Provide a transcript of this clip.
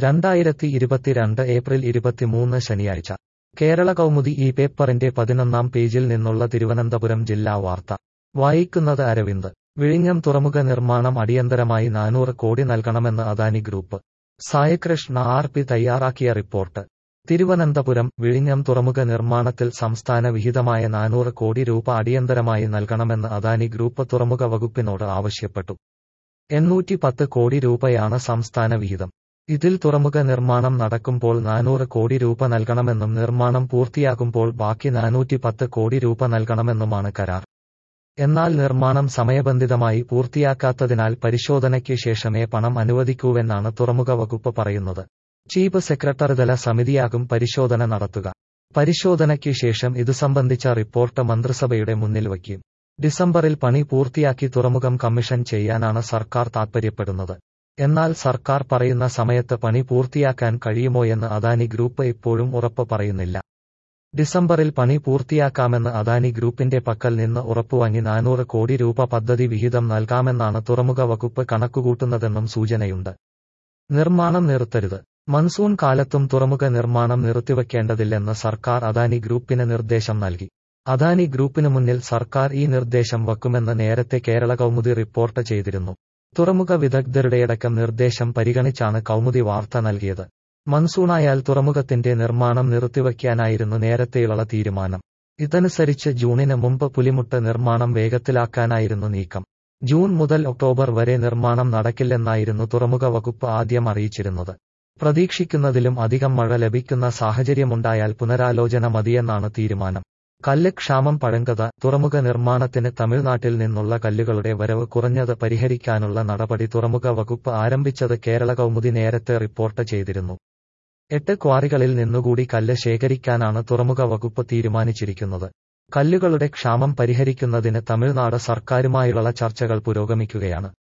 രണ്ടായിരത്തി ഇരുപത്തിരണ്ട് ഏപ്രിൽ ഇരുപത്തിമൂന്ന് ശനിയാഴ്ച കേരള കൗമുദി ഈ പേപ്പറിന്റെ പതിനൊന്നാം പേജിൽ നിന്നുള്ള തിരുവനന്തപുരം ജില്ലാ വാർത്ത വായിക്കുന്നത് അരവിന്ദ് വിഴിഞ്ഞം തുറമുഖ നിർമ്മാണം അടിയന്തരമായി നാനൂറ് കോടി നൽകണമെന്ന് Adani group Saikrishna R P തയ്യാറാക്കിയ റിപ്പോർട്ട് തിരുവനന്തപുരം വിഴിഞ്ഞം തുറമുഖ നിർമ്മാണത്തിൽ സംസ്ഥാന വിഹിതമായ നാനൂറ് കോടി രൂപ അടിയന്തരമായി നൽകണമെന്ന് അദാനി ഗ്രൂപ്പ് തുറമുഖ വകുപ്പിനോട് ആവശ്യപ്പെട്ടു എണ്ണൂറ്റി പത്ത് കോടി രൂപയാണ് സംസ്ഥാന വിഹിതം ഇതിൽ തുറമുഖ നിർമ്മാണം നടക്കുമ്പോൾ നാനൂറ് കോടി രൂപ നൽകണമെന്നും നിർമ്മാണം പൂർത്തിയാകുമ്പോൾ ബാക്കി നാനൂറ്റി പത്ത് കോടി രൂപ നൽകണമെന്നുമാണ് കരാർ എന്നാൽ നിർമ്മാണം സമയബന്ധിതമായി പൂർത്തിയാക്കാത്തതിനാൽ പരിശോധനയ്ക്ക് ശേഷമേ പണം അനുവദിക്കൂവെന്നാണ് തുറമുഖ വകുപ്പ് പറയുന്നത് ചീഫ് സെക്രട്ടറിതല സമിതിയാകും പരിശോധന നടത്തുക പരിശോധനയ്ക്ക് ശേഷം ഇതു സംബന്ധിച്ച റിപ്പോർട്ട് മന്ത്രിസഭയുടെ മുന്നിൽ വയ്ക്കും ഡിസംബറിൽ പണി പൂർത്തിയാക്കി തുറമുഖം കമ്മീഷൻ ചെയ്യാനാണ് സർക്കാർ താൽപര്യപ്പെടുന്നത് എന്നാൽ സർക്കാർ പറയുന്ന സമയത്ത് പണി പൂർത്തിയാക്കാൻ കഴിയുമോയെന്ന് അദാനി ഗ്രൂപ്പ് ഇപ്പോഴും ഉറപ്പ് പറയുന്നില്ല ഡിസംബറിൽ പണി പൂർത്തിയാക്കാമെന്ന് അദാനി ഗ്രൂപ്പിന്റെ പക്കൽ നിന്ന് ഉറപ്പുവാങ്ങി നാനൂറ് കോടി രൂപ പദ്ധതി വിഹിതം നൽകാമെന്നാണ് തുറമുഖ വകുപ്പ് കണക്കുകൂട്ടുന്നതെന്നും സൂചനയുണ്ട് നിർമ്മാണം നിർത്തരുത് മൺസൂൺ കാലത്തും തുറമുഖ നിർമ്മാണം നിർത്തിവെക്കേണ്ടതില്ലെന്ന് സർക്കാർ അദാനി ഗ്രൂപ്പിന് നിർദ്ദേശം നൽകി അദാനി ഗ്രൂപ്പിന് മുന്നിൽ സർക്കാർ ഈ നിർദ്ദേശം വയ്ക്കുമെന്ന് നേരത്തെ കേരള കൗമുദി റിപ്പോർട്ട് ചെയ്തിരുന്നു തുറമുഖ വിദഗ്ധരുടെയടക്കം നിർദ്ദേശം പരിഗണിച്ചാണ് കൗമുദി വാർത്ത നൽകിയത് മൺസൂണായാൽ തുറമുഖത്തിന്റെ നിർമ്മാണം നിർത്തിവയ്ക്കാനായിരുന്നു നേരത്തെയുള്ള തീരുമാനം ഇതനുസരിച്ച് ജൂണിന് മുമ്പ് പുലിമുട്ട് നിർമ്മാണം വേഗത്തിലാക്കാനായിരുന്നു നീക്കം ജൂൺ മുതൽ ഒക്ടോബർ വരെ നിർമ്മാണം നടക്കില്ലെന്നായിരുന്നു തുറമുഖ വകുപ്പ് ആദ്യം അറിയിച്ചിരുന്നത് പ്രതീക്ഷിക്കുന്നതിലും അധികം മഴ ലഭിക്കുന്ന സാഹചര്യമുണ്ടായാൽ പുനരാലോചന മതിയെന്നാണ് തീരുമാനം കല്ല് ക്ഷാമം പഴങ്കത തുറമുഖ നിർമ്മാണത്തിന് തമിഴ്നാട്ടിൽ നിന്നുള്ള കല്ലുകളുടെ വരവ് കുറഞ്ഞത് പരിഹരിക്കാനുള്ള നടപടി തുറമുഖ വകുപ്പ് ആരംഭിച്ചത് കേരള കൗമുദി നേരത്തെ റിപ്പോർട്ട് ചെയ്തിരുന്നു എട്ട് ക്വാറികളിൽ നിന്നുകൂടി കല്ല് ശേഖരിക്കാനാണ് തുറമുഖ വകുപ്പ് തീരുമാനിച്ചിരിക്കുന്നത് കല്ലുകളുടെ ക്ഷാമം പരിഹരിക്കുന്നതിന് തമിഴ്നാട് സർക്കാരുമായുള്ള ചർച്ചകൾ പുരോഗമിക്കുകയാണ്